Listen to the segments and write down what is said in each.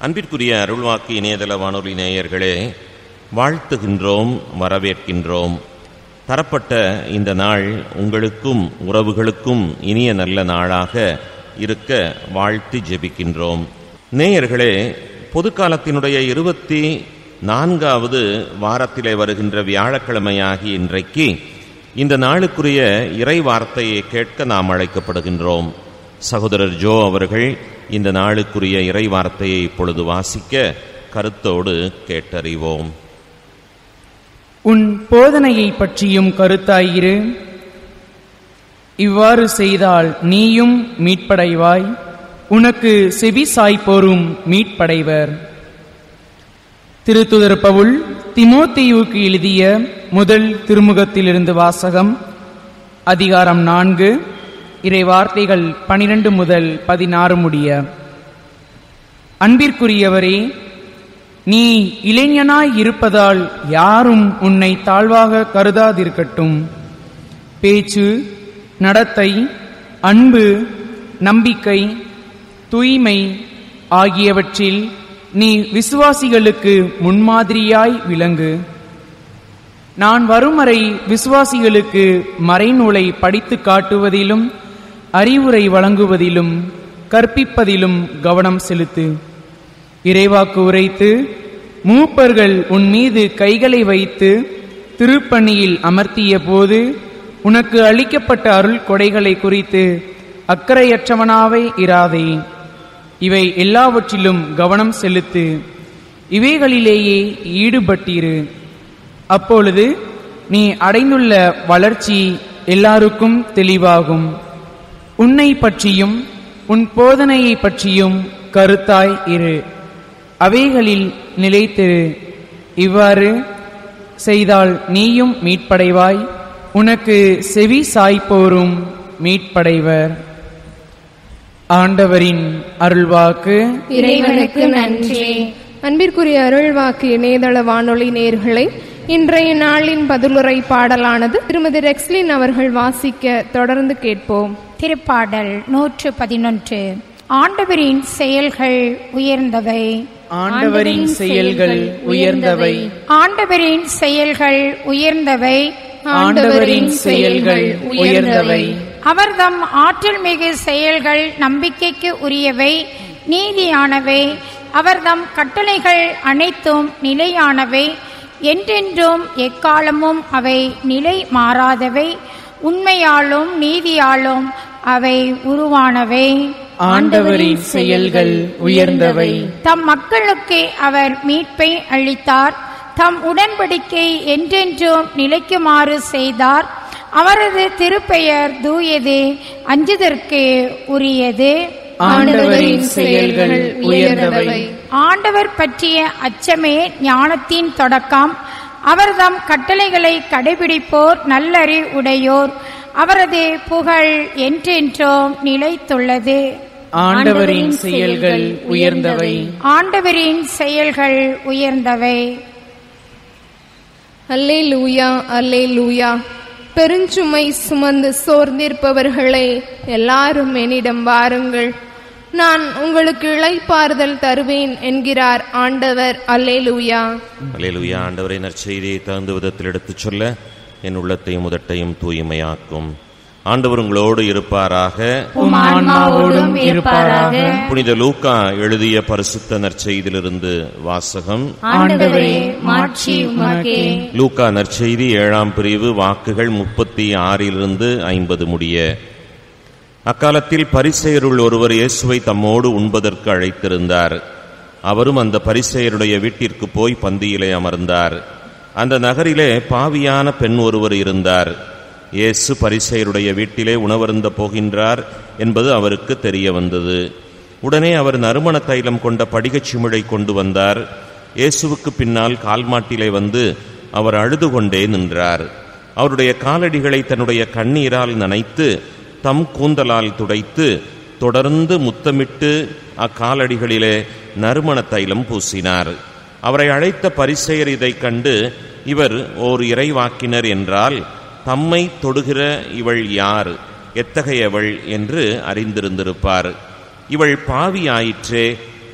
அன்பிற்குரிய அருள்வாக்கு இணையதள வானொலி நேயர்களே வாழ்த்துகின்றோம் வரவேற்கின்றோம் தரப்பட்ட இந்த நாள் உங்களுக்கும் உறவுகளுக்கும் இனிய நல்ல நாளாக இருக்க வாழ்த்தி ஜெபிக்கின்றோம் நேயர்களே பொதுக்காலத்தினுடைய இருபத்தி நான்காவது வாரத்திலே வருகின்ற வியாழக்கிழமையாகி இன்றைக்கு இந்த நாளுக்குரிய இறை வார்த்தையை கேட்க நாம் அழைக்கப்படுகின்றோம் சகோதரர் ஜோ அவர்கள் இந்த நாளுக்குரிய இறை வார்த்தையை இப்பொழுது வாசிக்க கருத்தோடு கேட்டறிவோம் உன் போதனையை பற்றியும் கருத்தாயிரு இவ்வாறு செய்தால் நீயும் மீட்படைவாய் உனக்கு செவி சாய்ப்போரும் மீட்படைவர் திருத்துதர் பவுல் திமோத்தேயுவுக்கு எழுதிய முதல் திருமுகத்திலிருந்து வாசகம் அதிகாரம் நான்கு இறை வார்த்தைகள் பனிரெண்டு முதல் பதினாறு முடிய அன்பிற்குரியவரே நீ இளைஞனாய் இருப்பதால் யாரும் உன்னை தாழ்வாக கருதாதிருக்கட்டும் பேச்சு நடத்தை அன்பு நம்பிக்கை தூய்மை ஆகியவற்றில் நீ விசுவாசிகளுக்கு முன்மாதிரியாய் விளங்கு நான் வரும் வரை விசுவாசிகளுக்கு மறைநூலை படித்து காட்டுவதிலும் அறிவுரை வழங்குவதிலும் கற்பிப்பதிலும் கவனம் செலுத்து இறைவாக்கு உரைத்து மூப்பர்கள் உன் மீது கைகளை வைத்து திருப்பணியில் அமர்த்திய போது உனக்கு அளிக்கப்பட்ட அருள் கொடைகளை குறித்து அக்கறையற்றவனாவே இராதே இவை எல்லாவற்றிலும் கவனம் செலுத்து இவைகளிலேயே ஈடுபட்டிரு அப்பொழுது நீ அடைந்துள்ள வளர்ச்சி எல்லாருக்கும் தெளிவாகும் உன்னை பற்றியும் உன் போதனையை பற்றியும் கருத்தாய் இரு அவைகளில் நிலைத்திரு இவ்வாறு செய்தால் நீயும் மீட்படைவாய் உனக்கு செவி சாய்ப்போரும் மீட்படைவர் ஆண்டவரின் அருள்வாக்கு இறைவனுக்கு நன்றி அன்பிற்குரிய அருள்வாக்கு இணையதள வானொலி நேர்களை இன்றைய நாளின் பதிலுரை பாடலானது திருமதி ரெக்ஸ்லின் அவர்கள் வாசிக்க தொடர்ந்து கேட்போம் திருப்பாடல் நூற்று பதினொன்று ஆண்டவரின் செயல்கள் உயர்ந்தவை ஆண்டவரின் செயல்கள் உயர்ந்தவை ஆண்டவரின் செயல்கள் உயர்ந்தவை ஆண்டவரின் செயல்கள் உயர்ந்தவை அவர்தம் ஆற்றல் மிகு செயல்கள் நம்பிக்கைக்கு உரியவை நீதியானவை அவர்தம் கட்டளைகள் அனைத்தும் நிலையானவை என்றென்றும் எக்காலமும் அவை நிலை மாறாதவை உண்மையாலும் நீதியாலும் அவை உருவானவை ஆண்டவரின் செயல்கள் உயர்ந்தவை தம் மக்களுக்கு அவர் மீட்பை அளித்தார் தம் உடன்படிக்கை என்றென்றும் நிலைக்குமாறு செய்தார் அவரது திருப்பெயர் தூயது அஞ்சுதற்கு உரியது ஆண்டவரின் செயல்கள் உயர்ந்தவை ஆண்டவர் பற்றிய அச்சமே ஞானத்தின் தொடக்கம் அவர்தம் கட்டளைகளை கடைபிடிப்போர் நல்லறி உடையோர் அவரது புகழ் என்றென்றும் நிலைத்துள்ளது ஆண்டவரின் செயல்கள் உயர்ந்தவை ஆண்டவரின் செயல்கள் உயர்ந்தவை அல்லே லூயா அல்லே லூயா பெருஞ்சுமை சுமந்து சோர்ந்திருப்பவர்களே எல்லாரும் என்னிடம் வாருங்கள் நான் உங்களுக்கு இளைப்பாறுதல் தருவேன் என்கிறார் ஆண்டவர் அல்லே லூயா அல்லேலூயா ஆண்டவரை நற்செய்தியை தகுந்த விதத்தில் எடுத்துச் சொல்ல என் உள்ளத்தையும் உதட்டையும் தூய்மையாக்கும் ஆண்டவர் உங்களோடு இருப்பாராக உம் ஆன்மாவோடும் இருப்பாராக புனித லூக்கா எழுதிய பரிசுத்த நற்செய்தியிலிருந்து வாசகம் ஆண்டவரே மாட்சி உமக்கே லூக்கா நற்செய்தி ஏழாம் பிரிவு வாக்குகள் முப்பத்தி ஆறிலிருந்து ஐம்பது முடிய அக்காலத்தில் பரிசெயருள் ஒருவர் இயேசுவை தம்மோடு உண்பதற்கு அழைத்திருந்தார் அவரும் அந்த பரிசெயருடைய வீட்டிற்கு போய் பந்தியிலே அமர்ந்தார் அந்த நகரிலே பாவியான பெண் ஒருவர் இருந்தார் இயேசு பரிசெயருடைய வீட்டிலே உணவருந்த போகின்றார் என்பது அவருக்கு தெரிய வந்தது உடனே அவர் நறுமண தைலம் கொண்ட படிகச் சிமிழை கொண்டு வந்தார் இயேசுவுக்கு பின்னால் கால்மாட்டிலே வந்து அவர் அழுது கொண்டே நின்றார் அவருடைய காலடிகளை தன்னுடைய கண்ணீரால் நனைத்து தம் கூந்தலால் துடைத்து தொடர்ந்து முத்தமிட்டு அக்காலடிகளிலே நறுமண தைலம் பூசினார் அவரை அழைத்த பரிசெயர் இதைக் கண்டு இவர் ஓர் இறைவாக்கினர் என்றால் தம்மை தொடுகிற இவள் யார் எத்தகையவள் என்று அறிந்திருந்திருப்பார் இவள் பாவி ஆயிற்றே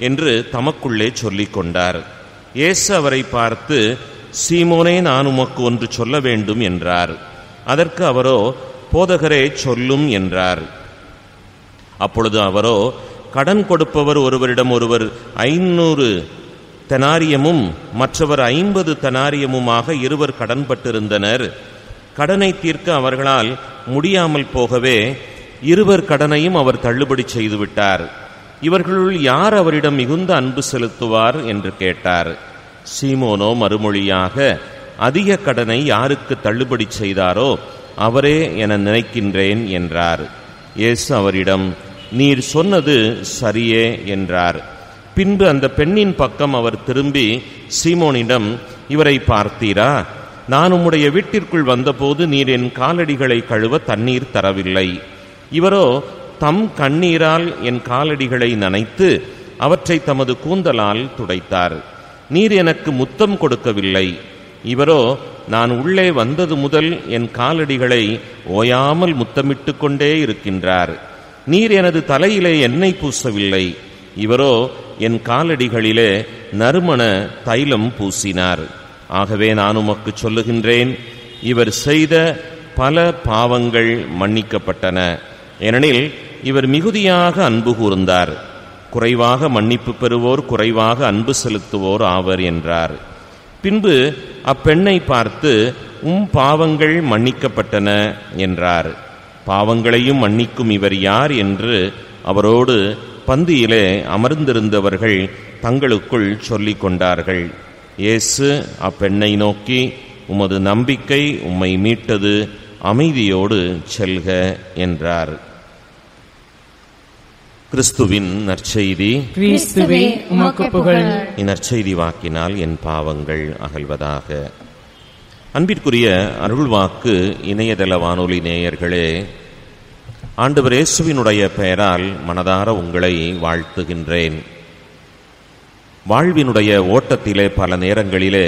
என்று தமக்குள்ளே சொல்லிக் கொண்டார் இயேசு அவரை பார்த்து சீமோனே நான் உமக்கு ஒன்று சொல்ல வேண்டும் என்றார் அதற்கு அவரோ போதகரே சொல்லும் என்றார் அப்பொழுது அவரோ கடன் கொடுப்பவர் ஒருவரிடம் ஒருவர் ஐநூறு தெனாரியமும் மற்றவர் ஐம்பது தெனாரியமுமாக இருவர் கடன்பட்டிருந்தனர் கடனை தீர்க்க அவர்களால் முடியாமல் போகவே இருவர் கடனையும் அவர் தள்ளுபடி செய்துவிட்டார் இவர்களுள் யார் அவரிடம் மிகுந்த அன்பு செலுத்துவார் என்று கேட்டார் சீமோனோ மறுமொழியாக அதிக கடனை யாருக்கு தள்ளுபடி செய்தாரோ அவரே என நினைக்கின்றேன் என்றார் இயேசு அவரிடம் நீர் சொன்னது சரியே என்றார் பின்பு அந்த பெண்ணின் பக்கம் அவர் திரும்பி சீமோனிடம் இவரை பார்த்தீரா நான் உம்முடைய வீட்டிற்குள் வந்தபோது நீர் என் காலடிகளை கழுவ தண்ணீர் தரவில்லை இவரோ தம் கண்ணீரால் என் காலடிகளை நனைத்து அவற்றை தமது கூந்தலால் துடைத்தார் நீர் எனக்கு முத்தம் கொடுக்கவில்லை இவரோ நான் உள்ளே வந்தது முதல் என் காலடிகளை ஓயாமல் முத்தமிட்டு கொண்டே இருக்கின்றார் நீர் எனது தலையிலே எண்ணெய் பூசவில்லை இவரோ என் காலடிகளிலே நறுமண தைலம் பூசினார் ஆகவே நான் உமக்கு சொல்லுகின்றேன் இவர் செய்த பல பாவங்கள் மன்னிக்கப்பட்டன ஏனெனில் இவர் மிகுதியாக அன்பு கூர்ந்தார் குறைவாக மன்னிப்பு பெறுவோர் குறைவாக அன்பு செலுத்துவோர் ஆவர் என்றார் பின்பு அப்பெண்ணை பார்த்து உம் பாவங்கள் மன்னிக்கப்பட்டன என்றார் பாவங்களையும் மன்னிக்கும் இவர் யார் என்று அவரோடு பந்தியிலே அமர்ந்திருந்தவர்கள் தங்களுக்குள் சொல்லிக் கொண்டார்கள் இயேசு அப்பெண்ணை நோக்கி உமது நம்பிக்கை உம்மை மீட்டது அமைதியோடு செல்க என்றார் கிறிஸ்துவின் நற்செய்தி கிறிஸ்துவே உமக்கு புகழ் இந்நற்செய்தி வாக்கினால் என் பாவங்கள் அகல்வதாக அன்பிற்குரிய அருள்வாக்கு இணையதள வானொலி நேயர்களே ஆண்டவர் இயேசுவினுடைய பெயரால் மனதார உங்களை வாழ்த்துகின்றேன் வாழ்வினுடைய ஓட்டத்திலே பல நேரங்களிலே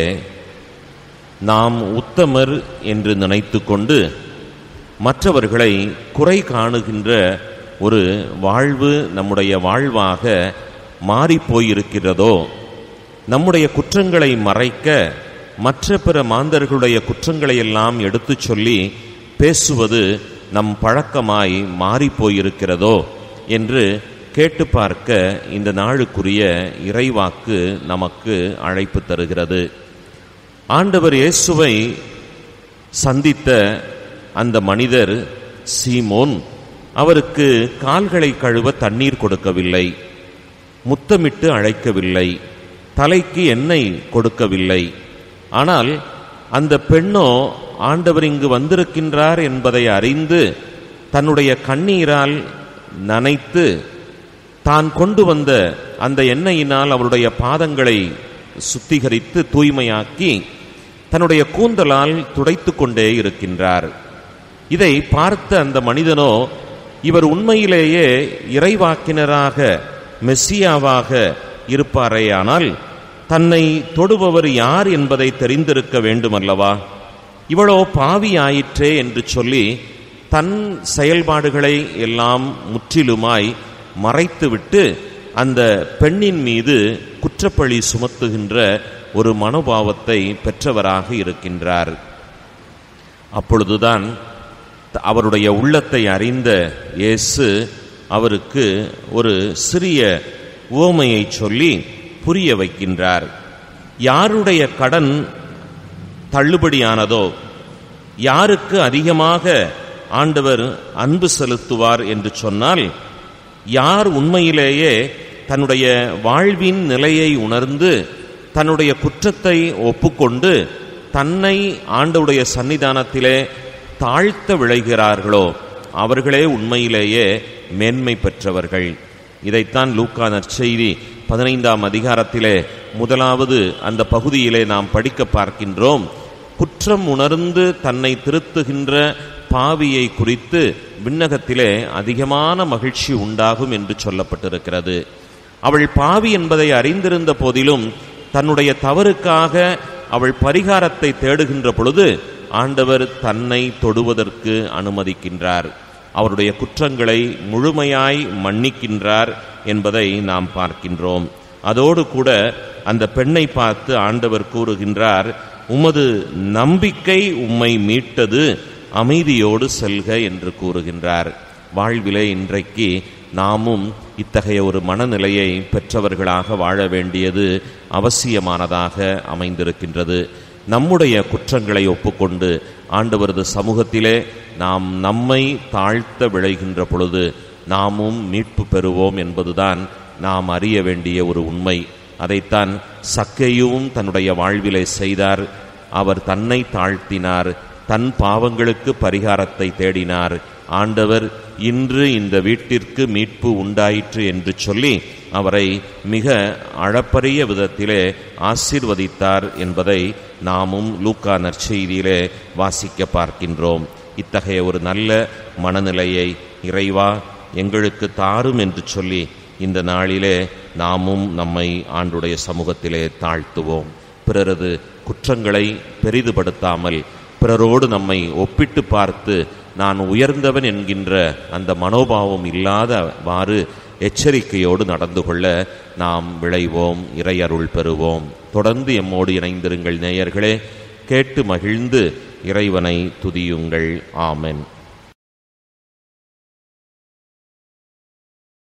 நாம் உத்தமர் என்று நினைத்து கொண்டு மற்றவர்களை குறை காணுகின்ற ஒரு வாழ்வு நம்முடைய வாழ்வாக மாறிப்போயிருக்கிறதோ நம்முடைய குற்றங்களை மறைக்க மற்ற பிற மாந்தர்களுடைய குற்றங்களை எல்லாம் எடுத்துச் சொல்லி பேசுவது நம் பழக்கமாய் மாறிப்போயிருக்கிறதோ என்று கேட்டு பார்க்க இந்த நாளுக்குரிய இறைவாக்கு நமக்கு அழைப்பு தருகிறது ஆண்டவர் இயேசுவை சந்தித்த அந்த மனிதர் சீமோன் அவருக்கு கால்களை கழுவ தண்ணீர் கொடுக்கவில்லை முத்தமிட்டு அழைக்கவில்லை தலைக்கு எண்ணெய் கொடுக்கவில்லை ஆனால் அந்த பெண்ணோ ஆண்டவர் இங்கு வந்திருக்கின்றார் என்பதை அறிந்து தன்னுடைய கண்ணீரால் நனைத்து தான் கொண்டு வந்த அந்த எண்ணெயினால் அவருடைய பாதங்களை சுத்திகரித்து தூய்மையாக்கி தன்னுடைய கூந்தலால் துடைத்து கொண்டே இருக்கின்றார் இதை பார்த்த அந்த மனிதனோ இவர் உண்மையிலேயே இறைவாக்கினராக மெஸ்ஸியாவாக இருப்பாரேயானால் தன்னை தொடுபவர் யார் என்பதை தெரிந்திருக்க வேண்டுமல்லவா இவளோ பாவி ஆயிற்றே என்று சொல்லி தன் செயல்பாடுகளை எல்லாம் முற்றிலுமாய் மறைத்துவிட்டு அந்த பெண்ணின் மீது குற்றப்பழி சுமத்துகின்ற ஒரு மனோபாவத்தை பெற்றவராக இருக்கின்றார் அப்பொழுதுதான் அவருடைய உள்ளத்தை அறிந்த இயேசு அவருக்கு ஒரு சிறிய உவமையை சொல்லி புரிய வைக்கின்றார் யாருடைய கடன் தள்ளுபடியானதோ யாருக்கு அதிகமாக ஆண்டவர் அன்பு செலுத்துவார் என்று சொன்னால் யார் உண்மையிலேயே தன்னுடைய வாழ்வின் நிலையை உணர்ந்து தன்னுடைய குற்றத்தை ஒப்புக்கொண்டு தன்னை ஆண்டவுடைய சன்னிதானத்திலே தாழ்த்த விளைகிறார்களோ அவர்களே உண்மையிலேயே மேன்மை பெற்றவர்கள் இதைத்தான் லூக்கா நற்செய்தி பதினைந்தாம் அதிகாரத்திலே முதலாவது அந்த பகுதியிலே நாம் படிக்க பார்க்கின்றோம் குற்றம் உணர்ந்து தன்னை திருத்துகின்ற பாவியை குறித்து விண்ணகத்திலே அதிகமான மகிழ்ச்சி உண்டாகும் என்று சொல்லப்பட்டிருக்கிறது அவள் பாவி என்பதை அறிந்திருந்த போதிலும் தன்னுடைய தவறுக்காக அவள் பரிகாரத்தை தேடுகின்ற பொழுது ஆண்டவர் தன்னை தொடுவதற்கு அனுமதிக்கின்றார் அவருடைய குற்றங்களை முழுமையாய் மன்னிக்கின்றார் என்பதை நாம் பார்க்கின்றோம் அதோடு கூட அந்த பெண்ணை பார்த்து ஆண்டவர் கூறுகின்றார் உமது நம்பிக்கை உம்மை மீட்டது அமைதியோடு செல்க என்று கூறுகின்றார் வாழ்விலே இன்றைக்கு நாமும் இத்தகைய ஒரு மனநிலையை பெற்றவர்களாக வாழ வேண்டியது அவசியமானதாக அமைந்திருக்கின்றது நம்முடைய குற்றங்களை ஒப்புக்கொண்டு ஆண்டவரது சமூகத்திலே நாம் நம்மை தாழ்த்த விளைகின்ற பொழுது நாமும் மீட்பு பெறுவோம் என்பதுதான் நாம் அறிய வேண்டிய ஒரு உண்மை அதைத்தான் சக்கையும் தன்னுடைய வாழ்விலே செய்தார் அவர் தன்னை தாழ்த்தினார் தன் பாவங்களுக்கு பரிகாரத்தை தேடினார் ஆண்டவர் இன்று இந்த வீட்டிற்கு மீட்பு உண்டாயிற்று என்று சொல்லி அவரை மிக அளப்பரிய விதத்திலே ஆசீர்வதித்தார் என்பதை நாமும் லூக்கா நற்செய்தியிலே வாசிக்க பார்க்கின்றோம் இத்தகைய ஒரு நல்ல மனநிலையை இறைவா எங்களுக்கு தாரும் என்று சொல்லி இந்த நாளிலே நாமும் நம்மை ஆண்டுடைய சமூகத்திலே தாழ்த்துவோம் பிறரது குற்றங்களை பெரிதுபடுத்தாமல் பிறரோடு நம்மை ஒப்பிட்டு பார்த்து நான் உயர்ந்தவன் என்கின்ற அந்த மனோபாவம் இல்லாதவாறு எச்சரிக்கையோடு நடந்து கொள்ள நாம் விளைவோம் இறையருள் பெறுவோம் தொடர்ந்து எம்மோடு இணைந்திருங்கள் நேயர்களே கேட்டு மகிழ்ந்து இறைவனை துதியுங்கள் ஆமென்